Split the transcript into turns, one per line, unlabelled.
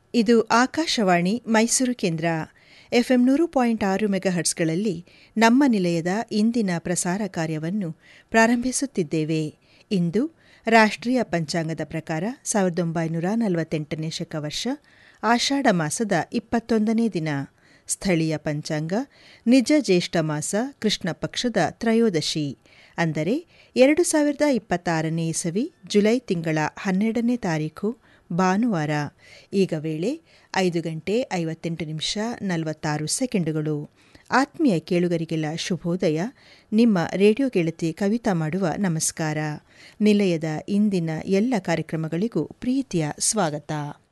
ಇದು ಆಕಾಶವಾಣಿ ಮೈಸೂರು ಕೇಂದ್ರ ಎಫ್ಎಂ ನೂರು ಪಾಯಿಂಟ್ ಆರು ಮೆಗಾಹರ್ಟ್ಸ್ಗಳಲ್ಲಿ ನಮ್ಮ ನಿಲಯದ ಇಂದಿನ ಪ್ರಸಾರ ಕಾರ್ಯವನ್ನು ಪ್ರಾರಂಭಿಸುತ್ತಿದ್ದೇವೆ ಇಂದು ರಾಷ್ಟ್ರೀಯ ಪಂಚಾಂಗದ ಪ್ರಕಾರ ಸಾವಿರದ ಒಂಬೈನೂರ ನಲವತ್ತೆಂಟನೇ ಶಕವರ್ಷ ಆಷಾಢ ಮಾಸದ ಇಪ್ಪತ್ತೊಂದನೇ ದಿನ ಸ್ಥಳೀಯ ಪಂಚಾಂಗ ನಿಜ ಜ್ಯೇಷ್ಠ ಮಾಸ ಕೃಷ್ಣ ಪಕ್ಷದ ತ್ರಯೋದಶಿ ಅಂದರೆ ಎರಡು ಸಾವಿರದ ಇಪ್ಪತ್ತಾರನೇ ಇಸವಿ ಜುಲೈ ತಿಂಗಳ ಹನ್ನೆರಡನೇ ತಾರೀಖು ಭಾನುವಾರ ಈಗ ವೇಳೆ ಐದು ಗಂಟೆ ಐವತ್ತೆಂಟು ನಿಮಿಷ ನಲವತ್ತಾರು ಸೆಕೆಂಡುಗಳು ಆತ್ಮೀಯ ಕೇಳುಗರಿಗೆಲ್ಲ ಶುಭೋದಯ ನಿಮ್ಮ ರೇಡಿಯೋ ಗೆಳತಿ ಕವಿತಾ ಮಾಡುವ ನಮಸ್ಕಾರ ನಿಲಯದ ಇಂದಿನ ಎಲ್ಲ ಕಾರ್ಯಕ್ರಮಗಳಿಗೂ ಪ್ರೀತಿಯ ಸ್ವಾಗತ